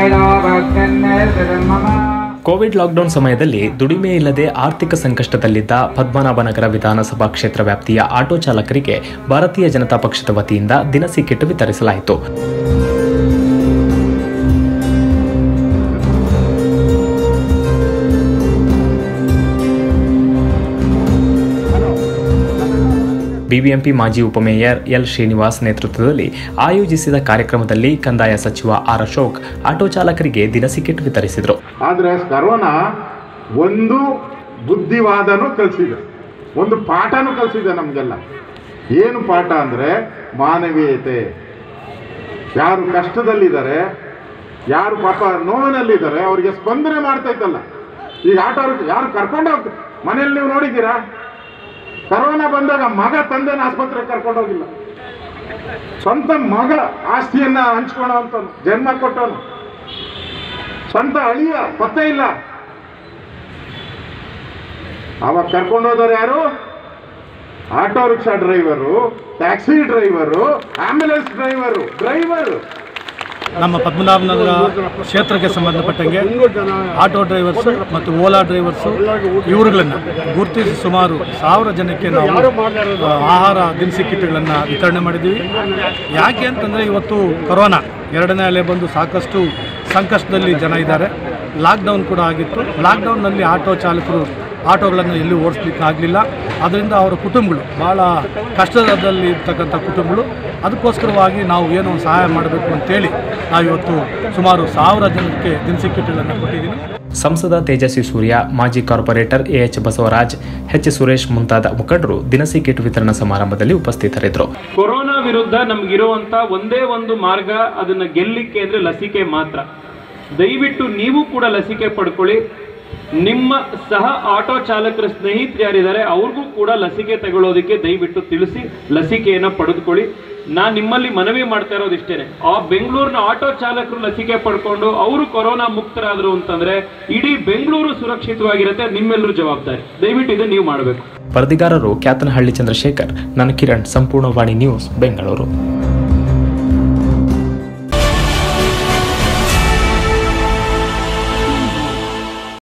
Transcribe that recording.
Covid lockdown ಸಮಯದಲ್ಲಿ ದುಡಿಮೆ ಇಲ್ಲದೆ ಆರ್ಥಿಕ ಸಂಕಷ್ಟದಲ್ಲಿದ್ದ ಪದ್ಮನಾಭನಗರ ವಿಧಾನಸಭಾ ಕ್ಷೇತ್ರ ವ್ಯಾಪ್ತಿಯ ಆಟೋ ಚಾಲಕರಿಗೆ ಭಾರತೀಯ ಜನತಾ ಪಕ್ಷದ ವತಿಯಿಂದ ದಿನಸಿ ಕಿಟ್ ವಿತರಿಸಲಾಯಿತು ಬಿಬಿಎಂಪಿ ಮಾಜಿ ಉಪಮೇಯರ್ ಎಲ್ ಶ್ರೀನಿವಾಸ್ ನೇತೃತ್ವದಲ್ಲಿ ಆಯೋಜಿಸಿದ ಕಾರ್ಯಕ್ರಮದಲ್ಲಿ ಕಂದಾಯ ಸಚಿವ ಆರ್ ಅಶೋಕ್ ಆಟೋ ಚಾಲಕರಿಗೆ ದಿನಸಿ ಕಿಟ್ ವಿತರಿಸಿದರು ಆದರೆ ಕರೋನಾ ಒಂದು ಬುದ್ಧಿವಾದನೂ ಕಲಿಸಿದೆ ಒಂದು ಪಾಠನೂ ಕಲಿಸಿದೆ ನಮಗೆಲ್ಲ ಏನು ಪಾಠ ಅಂದರೆ ಮಾನವೀಯತೆ ಯಾರು ಕಷ್ಟದಲ್ಲಿದ್ದಾರೆ ಯಾರು ಪಾಪ ನೋವಿನಲ್ಲಿದ್ದಾರೆ ಅವರಿಗೆ ಸ್ಪಂದನೆ ಮಾಡ್ತೈತಲ್ಲ ಈಗ ಆಟೋ ಯಾರು ಕರ್ಕೊಂಡು ಹೋಗ್ತ ಮನೇಲಿ ನೀವು ನೋಡಿದ್ದೀರಾ ಕರೋನಾ ಬಂದಾಗ ಮಗ ತಂದೆನ ಆಸ್ಪತ್ರೆಗೆ ಕರ್ಕೊಂಡು ಹೋಗಿಲ್ಲ ಸ್ವಂತ ಮಗ ಆಸ್ತಿಯನ್ನ ಹಂಚ್ಕೊಳ್ಳೋವಂಥವ್ನು ಜನ್ಮ ಕೊಟ್ಟವನು ಸ್ವಂತ ಅಳಿಯ ಪತ್ತೆ ಇಲ್ಲ ಅವಾಗ ಕರ್ಕೊಂಡು ಹೋದವ್ರು ಯಾರು auto rickshaw driver taxi driver ambulance driver driver ನಮ್ಮ ಪದ್ಮನಾಭನಗರ ಕ್ಷೇತ್ರಕ್ಕೆ ಸಂಬಂಧಪಟ್ಟಂಗೆ ಆಟೋ ಡ್ರೈವರ್ಸು ಮತ್ತು ಓಲಾ ಡ್ರೈವರ್ಸು ಇವರುಗಳನ್ನು ಗುರುತಿಸಿ ಸುಮಾರು ಸಾವಿರ ಜನಕ್ಕೆ ನಾವು ಆ, ಆಹಾರ ದಿನಸಿ ಕಿಟ್ಗಳನ್ನು ವಿತರಣೆ ಮಾಡಿದ್ದೀವಿ ಯಾಕೆ ಅಂತಂದರೆ ಇವತ್ತು ಕೊರೋನಾ ಎರಡನೇ ಅಲೆ ಬಂದು ಸಾಕಷ್ಟು ಸಂಕಷ್ಟದಲ್ಲಿ ಜನ ಇದ್ದಾರೆ ಲಾಕ್ಡೌನ್ ಕೂಡ ಆಗಿತ್ತು ಲಾಕ್ಡೌನ್ನಲ್ಲಿ ಆಟೋ ಚಾಲಕರು ಆಟೋಗಳನ್ನು ಎಲ್ಲೂ ಓಡಿಸ್ಲಿಕ್ಕೆ ಆಗಲಿಲ್ಲ ಅದರಿಂದ ಅವರ ಕುಟುಂಬಗಳು ಭಾಳ ಕಷ್ಟದಲ್ಲಿ ಇರ್ತಕ್ಕಂಥ ಕುಟುಂಬಗಳು ಅದಕ್ಕೋಸ್ಕರವಾಗಿ ನಾವು ಏನೋ ಒಂದು ಸಹಾಯ ಮಾಡಬೇಕು ಅಂತೇಳಿ ನಾವಿವತ್ತು ಸುಮಾರು ಸಾವಿರ ಜನಕ್ಕೆ ದಿನಸಿ ಕಿಟ್ಗಳನ್ನು ಕೊಟ್ಟಿದ್ದೀನಿ ಸಂಸದ ತೇಜಸ್ವಿ ಸೂರ್ಯ ಮಾಜಿ corporator A H Basavaraj H Suresh ಮುಂತಾದ ಮುಖಂಡರು ದಿನಸಿ ಕಿಟ್ ವಿತರಣಾ ಸಮಾರಂಭದಲ್ಲಿ ಉಪಸ್ಥಿತರಿದ್ದರು ಕೊರೋನಾ ವಿರುದ್ಧ ನಮ್ಗಿರುವಂತ ಒಂದೇ ಒಂದು ಮಾರ್ಗ ಅದನ್ನ ಗೆಲ್ಲಿಕ್ಕೆ ಅಂದ್ರೆ ಲಸಿಕೆ ಮಾತ್ರ ದಯವಿಟ್ಟು ನೀವು ಕೂಡ ಲಸಿಕೆ ಪಡ್ಕೊಳ್ಳಿ ನಿಮ್ಮ ಸಹ ಆಟೋ ಚಾಲಕರ ಸ್ನೇಹಿತರು ಯಾರಿದ್ದಾರೆ ಅವ್ರಿಗೂ ಕೂಡ ಲಸಿಕೆ ತಗೊಳ್ಳೋದಕ್ಕೆ ದಯವಿಟ್ಟು ತಿಳಿಸಿ ಲಸಿಕೆಯನ್ನು ಪಡೆದುಕೊಳ್ಳಿ ನಾನು ನಿಮ್ಮಲ್ಲಿ ಮನವಿ ಮಾಡ್ತಾ ಇರೋದು ಇಷ್ಟೇನೆ ಆ ಬೆಂಗಳೂರಿನ ಆಟೋ ಚಾಲಕರು ಲಸಿಕೆ ಪಡ್ಕೊಂಡು ಅವರು ಕೊರೋನಾ ಮುಕ್ತರಾದ್ರು ಅಂತಂದ್ರೆ ಇಡೀ ಬೆಂಗಳೂರು ಸುರಕ್ಷಿತವಾಗಿರುತ್ತೆ ನಿಮ್ಮೆಲ್ಲರೂ ಜವಾಬ್ದಾರಿ ದಯವಿಟ್ಟು ಇದನ್ನ ನೀವು ಮಾಡಬೇಕು ವರದಿಗಾರರು ಕ್ಯಾತನಹಳ್ಳಿ ಚಂದ್ರಶೇಖರ್ ನಾನು ಕಿರಣ್ ಸಂಪೂರ್ಣವಾಣಿ ನ್ಯೂಸ್ ಬೆಂಗಳೂರು